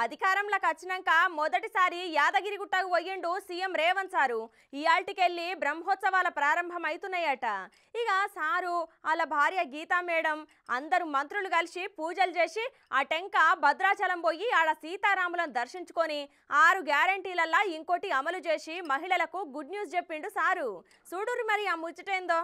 అధికారంలోకి వచ్చినాక మొదటిసారి యాదగిరిగుట్టకు పోయిండు సీఎం రేవంత్ సారు ఇయాల్టికెళ్ళి బ్రహ్మోత్సవాల ప్రారంభం అవుతున్నాయట ఇక సారు వాళ్ళ భార్య గీతా మేడం అందరూ మంత్రులు కలిసి పూజలు చేసి ఆ టెంక భద్రాచలం పోయి ఆడ సీతారాములను దర్శించుకొని ఆరు గ్యారంటీలల్లా ఇంకోటి అమలు చేసి మహిళలకు గుడ్ న్యూస్ చెప్పిండు సారు చూడురు మరి ఆ ముచ్చటేందో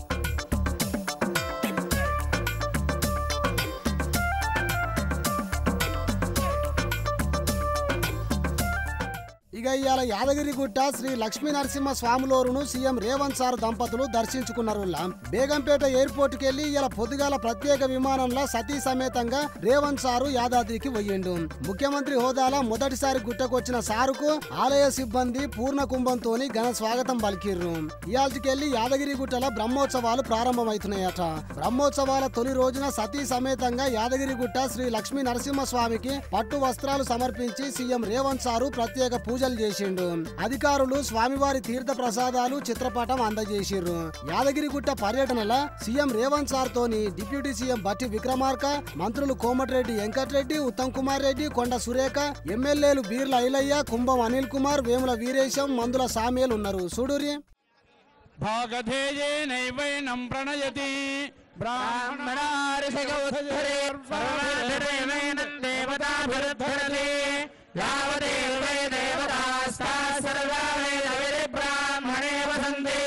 ఇక ఇవాళ యాదగిరిగుట్ట శ్రీ లక్ష్మీ నరసింహ స్వాములోరును సీఎం రేవంత్ సార్ దంపతులు దర్శించుకున్నారు బేగంపేట ఎయిర్పోర్ట్ కి వెళ్లి ఇలా పొద్దుగాల ప్రత్యేక విమానంలో సతీ సమేతంగా రేవంత్ సారు యాదాద్రికి పోయిండు ముఖ్యమంత్రి హోదాలో మొదటిసారి గుట్టకొచ్చిన సారుకు ఆలయ సిబ్బంది పూర్ణ కుంభంతో ఘన స్వాగతం పలికిర్రు ఇయాల్టికెళ్లి యాదగిరిగుట్టల బ్రహ్మోత్సవాలు ప్రారంభమవుతున్నాయట బ్రహ్మోత్సవాల తొలి రోజున సతీ సమేతంగా యాదగిరిగుట్ట శ్రీ లక్ష్మీ నరసింహ స్వామికి పట్టు వస్త్రాలు సమర్పించి సీఎం రేవంత్ సారు ప్రత్యేక పూజలు చేసిండు అధికారులు స్వామివారి తీర్థ ప్రసాదాలు చిత్రపటం అందజేసిర్రు యాదగిరిగుట్ట పర్యటనల సీఎం రేవంత్ సార్ తోని డిప్యూటీ సీఎం బట్టి విక్రమార్క మంత్రులు కోమటిరెడ్డి వెంకటరెడ్డి ఉత్తమ్ కుమార్ రెడ్డి కొండ సురేఖ ఎమ్మెల్యేలు బీర్ల ఐలయ్య కుంభం అనిల్ కుమార్ వేముల వీరేశం మందుల సామేలు ఉన్నారు చూడురి భాగధేయేనైవైనం ప్రణయతి బ్రాహ్మణారిషగౌధరేవేన యావదేవ వై దేవతాస్తా సర్వా వేద బ్రాహ్మణే వసంతే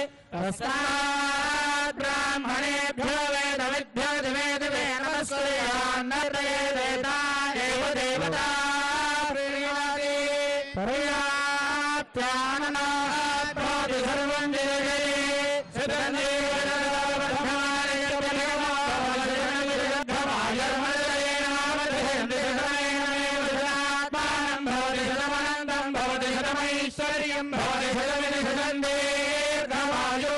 తస్మాత్ బ్రాహ్మణేభ్యో వేద విద్యో దివే దివే నమస్కృయాన్నరే వేదా ఏవ దేవతా ప్రణయాతి పర్యాప్త్యాననాత్ భవతి సర్వం జగదే సుగంధే ఐశ్వర్యం భవతి శతమిది శతందే గమాయో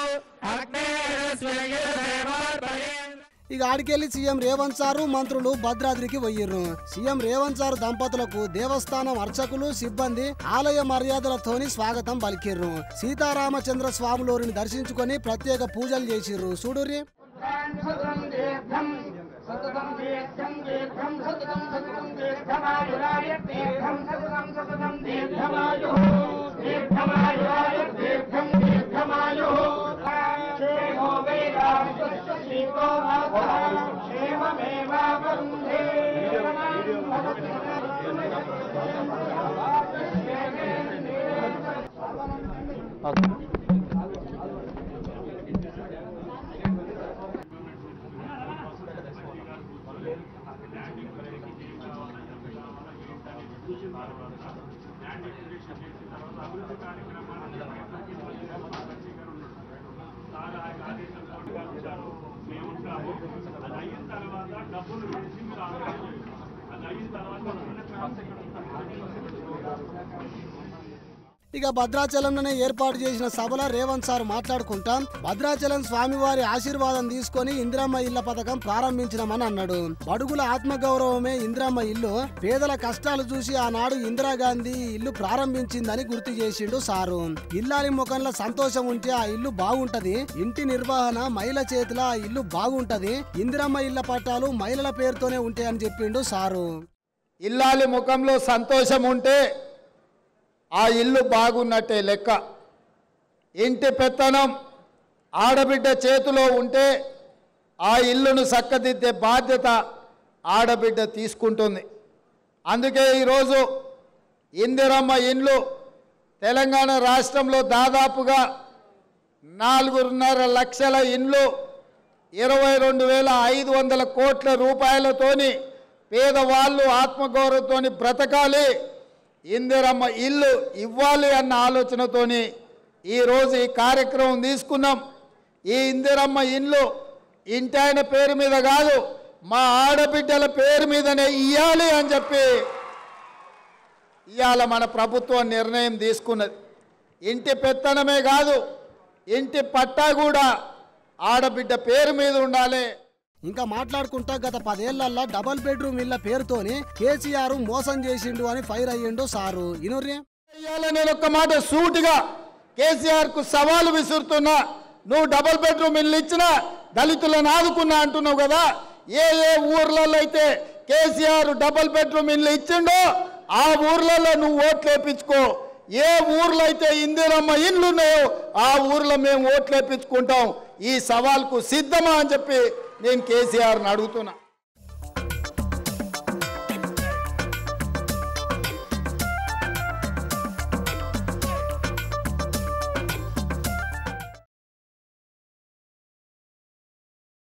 అగ్నేరస్వయం ఇక ఆడికెళ్లి సీఎం రేవంత్ సారు మంత్రులు భద్రాద్రికి పోయిర్రు సీఎం రేవంత్ సారు దంపతులకు దేవస్థానం అర్చకులు సిబ్బంది ఆలయ మర్యాదలతోని స్వాగతం పలికిర్రు సీతారామచంద్ర స్వాములోరిని దర్శించుకొని ప్రత్యేక పూజలు చేసిర్రు చూడురి సతతం దీర్ఘం సతతం దీర్ఘం దీర్ఘం సతతం సతతం దీర్ఘమాయురాయ దీర్ఘం సతతం సతతం దీర్ఘమాయు దీర్ఘమాయురాయ దీర్ఘం దీర్ఘమాయు క్షేమో వేదాంతస్య శ్రీకో క్షేమమేవావరుంధే ఇక భద్రాచలంలోనే ఏర్పాటు చేసిన సభలో రేవంత్ సార్ మాట్లాడుకుంటా భద్రాచలం స్వామివారి ఆశీర్వాదం తీసుకొని ఇందిరమ్మ ఇళ్ల పథకం ప్రారంభించినామని అన్నాడు బడుగుల ఆత్మగౌరవమే ఇందిరమ్మ ఇల్లు పేదల కష్టాలు చూసి ఆనాడు ఇందిరాగాంధీ ఈ ఇల్లు ప్రారంభించిందని గుర్తు చేసిండు సారు ఇల్లాలి ముఖంలో సంతోషం ఉంటే ఆ ఇల్లు బాగుంటది ఇంటి నిర్వహణ మహిళ చేతిలో ఆ ఇల్లు బాగుంటది ఇందిరమ్మ ఇళ్ల పట్టాలు మహిళల పేరుతోనే ఉంటాయని చెప్పిండు సారు ఇల్లాలి ముఖంలో సంతోషం ఉంటే ఆ ఇల్లు బాగున్నట్టే లెక్క ఇంటి పెత్తనం ఆడబిడ్డ చేతిలో ఉంటే ఆ ఇల్లును చక్కదిద్దే బాధ్యత ఆడబిడ్డ తీసుకుంటుంది అందుకే ఈరోజు ఇందిరమ్మ ఇండ్లు తెలంగాణ రాష్ట్రంలో దాదాపుగా నాలుగున్నర లక్షల ఇండ్లు ఇరవై రెండు వేల ఐదు వందల కోట్ల రూపాయలతోని పేదవాళ్ళు ఆత్మగౌరవంతోని బ్రతకాలి ఇందిరమ్మ ఇల్లు ఇవ్వాలి అన్న ఆలోచనతోని ఈరోజు ఈ కార్యక్రమం తీసుకున్నాం ఈ ఇందిరమ్మ ఇల్లు ఇంటాయన పేరు మీద కాదు మా ఆడబిడ్డల పేరు మీదనే ఇవ్వాలి అని చెప్పి ఇవాళ మన ప్రభుత్వం నిర్ణయం తీసుకున్నది ఇంటి పెత్తనమే కాదు ఇంటి పట్టా కూడా ఆడబిడ్డ పేరు మీద ఉండాలి ఇంకా మాట్లాడుకుంటా గత పదేళ్లల్లా డబల్ బెడ్రూమ్ ఇళ్ల పేరుతోని కేసీఆర్ మోసం చేసిండు అని ఫైర్ అయ్యిండు సారు ఇనుర్రి ఇవాళ నేను ఒక్క మాట సూటిగా కేసీఆర్ కు సవాలు విసురుతున్నా నువ్వు డబుల్ బెడ్రూమ్ ఇల్లు ఇచ్చినా దళితులను ఆదుకున్నా అంటున్నావు కదా ఏ ఏ ఊర్లలో అయితే కేసీఆర్ డబుల్ బెడ్రూమ్ ఇల్లు ఇచ్చిండో ఆ ఊర్లలో నువ్వు ఓట్లు వేయించుకో ఏ ఊర్లో అయితే ఇందిరమ్మ ఇండ్లు ఉన్నాయో ఆ ఊర్లో మేము ఓట్లు వేయించుకుంటాం ఈ సవాల్కు సిద్ధమా అని చెప్పి నేను కేసీఆర్ని అడుగుతున్నా